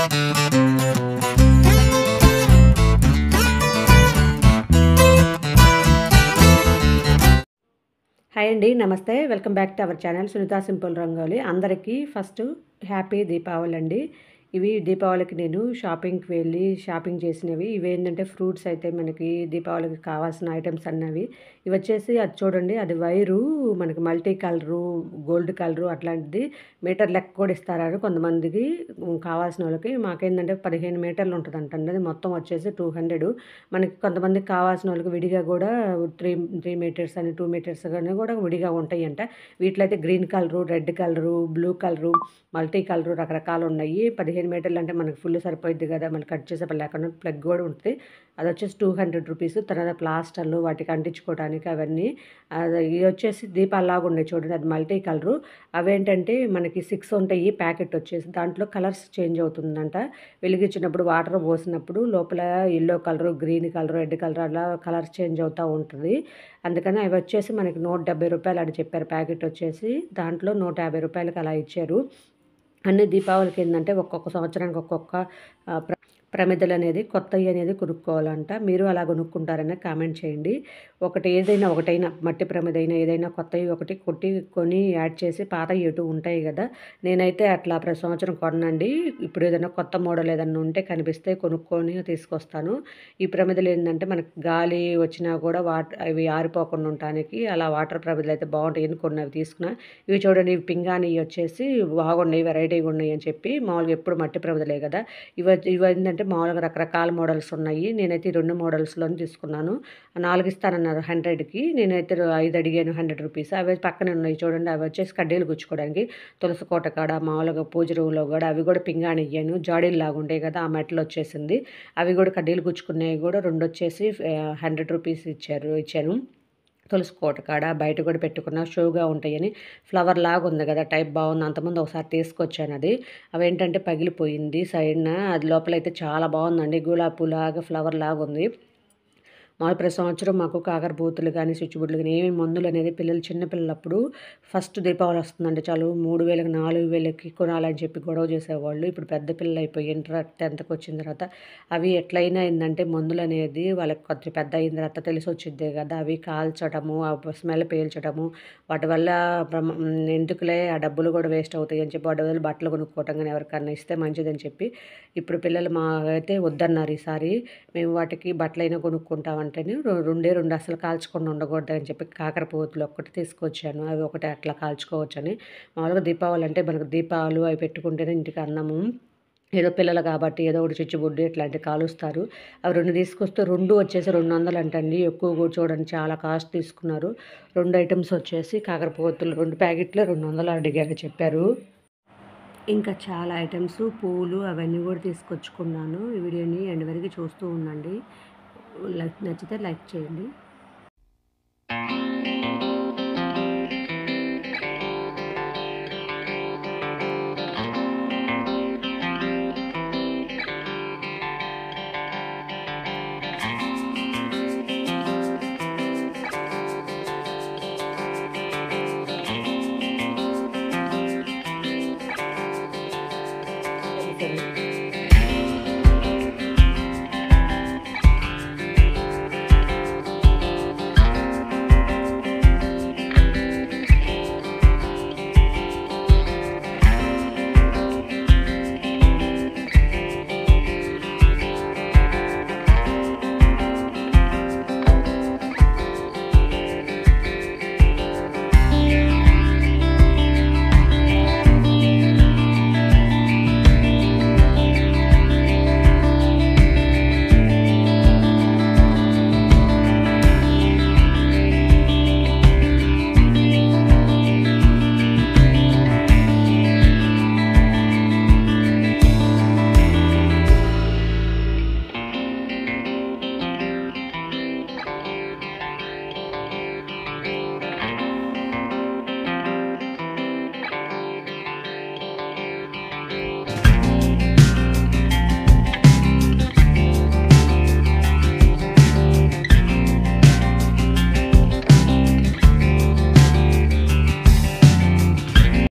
hi అండి నమస్తే welcome back to our channel Sunitha simple rangoli అందరికీ ఫస్ట్ హ్యాపీ దీపావళి అండి ఇవి దీపావళికి నేను షాపింగ్కి వెళ్ళి షాపింగ్ చేసినవి ఇవి ఏంటంటే ఫ్రూట్స్ అయితే మనకి దీపావళికి కావాల్సిన ఐటమ్స్ అన్నవి ఇవి వచ్చేసి అది చూడండి అది వైరు మనకి మల్టీ కలరు గోల్డ్ కలరు అట్లాంటిది మీటర్ లెక్క కూడా ఇస్తారు కొంతమందికి కావాల్సిన వాళ్ళకి మాకేంటంటే పదిహేను మీటర్లు ఉంటుంది అంటండి అది మొత్తం వచ్చేసి టూ హండ్రెడ్ మనకి కొంతమందికి కావాల్సిన వాళ్ళకి విడిగా కూడా త్రీ త్రీ మీటర్స్ అని టూ మీటర్స్ కానీ కూడా విడిగా ఉంటాయి అంట వీటిలో అయితే green colour red colour blue colour multi colour రకరకాలు ఉన్నాయి పదిహేను మీటర్లు అంటే మనకి ఫుల్ సరిపోయింది కదా మనకి కట్ చేసే పని లేకుండా ప్లగ్ కూడా ఉంటుంది అది వచ్చేసి టూ హండ్రెడ్ రూపీస్ తర్వాత ప్లాస్టర్లు వాటికి అంటించుకోవడానికి అవన్నీ అది ఇవి వచ్చేసి దీపాల్లాగా ఉన్నాయి చూడండి అది మల్టీ కలరు అవేంటంటే మనకి సిక్స్ ఉంటాయి ప్యాకెట్ వచ్చేసి దాంట్లో కలర్స్ చేంజ్ అవుతుందంట వెలిగించినప్పుడు వాటర్ పోసినప్పుడు లోపల yellow colour green colour red colour అలా కలర్స్ చేంజ్ అవుతూ ఉంటుంది అందుకని అవి వచ్చేసి మనకి నూట డెబ్బై రూపాయలు అని చెప్పారు ప్యాకెట్ వచ్చేసి దాంట్లో నూట యాభై రూపాయలకి అలా ఇచ్చారు అన్ని దీపావళికి ఏంటంటే ఒక్కొక్క సంవత్సరానికి ఒక్కొక్క ఆ, ప్ర ప్రమిదలు అనేది కొత్తవి అనేది కొనుక్కోవాలంట మీరు అలా కొనుక్కుంటారని కామెంట్ చేయండి ఒకటి ఏదైనా ఒకటైనా మట్టి ప్రమిద అయినా ఏదైనా కొత్తవి ఒకటి కొట్టి కొని యాడ్ చేసి పాత ఎటు ఉంటాయి కదా నేనైతే అట్లా ప్రతి సంవత్సరం కొనండి ఇప్పుడు ఏదైనా కొత్త మోడల్ ఏదైనా ఉంటే కనిపిస్తే కొనుక్కొని తీసుకొస్తాను ఈ ప్రమిదలు ఏంటంటే మనకి గాలి వచ్చినా కూడా వాటర్ అవి ఆరిపోకుండా ఉండటానికి అలా వాటర్ ప్రమిదలు అయితే బాగుంటాయని కొన్ని అవి తీసుకున్నా ఇవి చూడండి ఇవి పింగాణి వచ్చేసి బాగున్నాయి వెరైటీగా ఉన్నాయి అని చెప్పి మామూలుగా ఎప్పుడు మట్టి ప్రమిదలే కదా ఇవి ఇవి ఏంటంటే మామూలుగా రకరకాల మోడల్స్ ఉన్నాయి నేనైతే ఈ రెండు మోడల్స్లోనే తీసుకున్నాను నాలుగు ఇస్తానన్నారు హండ్రెడ్కి నేనైతే ఐదు అడిగాను హండ్రెడ్ రూపీస్ అవి పక్కనే ఉన్నాయి చూడండి అవి వచ్చేసి కడ్డీలు గుచ్చుకోవడానికి తులసి కోట కాడ మామూలుగా పూజ రూమ్లో కూడా అవి కూడా పింగాణి ఇయ్యాను జాడీలు లాగా ఉంటాయి కదా ఆ మెటల్ వచ్చేసింది అవి కూడా కడ్డీలు గుచ్చుకునేవి కూడా రెండు వచ్చేసి హండ్రెడ్ రూపీస్ ఇచ్చారు ఇచ్చాను తులసి కోట కాడ బయట కూడా పెట్టుకున్న షోగా ఉంటాయని ఫ్లవర్ లాగా ఉంది కదా టైప్ బాగుంది అంతకుముందు ఒకసారి తీసుకొచ్చాను అది అవేంటంటే పగిలిపోయింది సైడ్న అది లోపలైతే చాలా బాగుందండి గులాబీ పూలాగా ఫ్లవర్ లాగా ఉంది మామూలు ప్రతి సంవత్సరం మాకు కాకరబూతులు కానీ స్విచ్బుడ్లు కానీ ఏమేమి మందులు అనేది పిల్లలు చిన్నపిల్లలప్పుడు ఫస్ట్ దీపావళి వస్తుందంటే చాలు మూడు వేలకు నాలుగు వేలకి కొనాలని చెప్పి గొడవ చేసేవాళ్ళు ఇప్పుడు పెద్ద పిల్లలు అయిపోయి ఇంటర్ టెన్త్కి వచ్చిన తర్వాత అవి ఎట్లయినా ఏంటంటే మందులు అనేది వాళ్ళకి కొంచెం పెద్ద అయిన తర్వాత తెలిసి వచ్చిందే కదా అవి కాల్చడము ఆ స్మెల్ పీల్చడము వాటి వల్ల ప్రమ- ఎందుకులే ఆ డబ్బులు కూడా వేస్ట్ అవుతాయి అని చెప్పి వాటి వల్ల బట్టలు కొనుక్కోవటం కానీ ఎవరికన్నా ఇస్తే మంచిదని చెప్పి ఇప్పుడు పిల్లలు మా అయితే వద్దన్నారు ఈసారి మేము వాటికి బట్టలైనా కొనుక్కుంటామంటేనే రె- రెండే రెండు అసలు కాల్చకుండా ఉండకూడదు అని చెప్పి కాకరపోతులు ఒక్కటి తీసుకొచ్చాను అవి ఒకటి అట్లా కాల్చుకోవచ్చని మామూలుగా దీపావళి అంటే మనకు దీపాలు అవి పెట్టుకుంటేనే ఇంటికి అన్నము ఏదో పిల్లలు కాబట్టి ఏదో ఒకటి చిచ్చుబుడ్డి ఇట్లాంటివి కాలుస్తారు అవి రెండు తీసుకొస్తే రెండు వచ్చేసి రెండు వందలు అంటండి ఎక్కువ కూడా చూడండి చాలా కాస్ట్ తీసుకున్నారు రెండు ఐటమ్స్ వచ్చేసి కాకరపోతులు రెండు ప్యాకెట్లు రెండు వందలు అడిగారు చెప్పారు ఇంకా చాలా ఐటమ్స్ పూలు అవన్నీ కూడా తీసుకొచ్చుకున్నాను ఈ వీడియోని ఎండ్ వరకు చూస్తూ ఉండండి లైక్ నచ్చితే లైక్ చేయండి సరే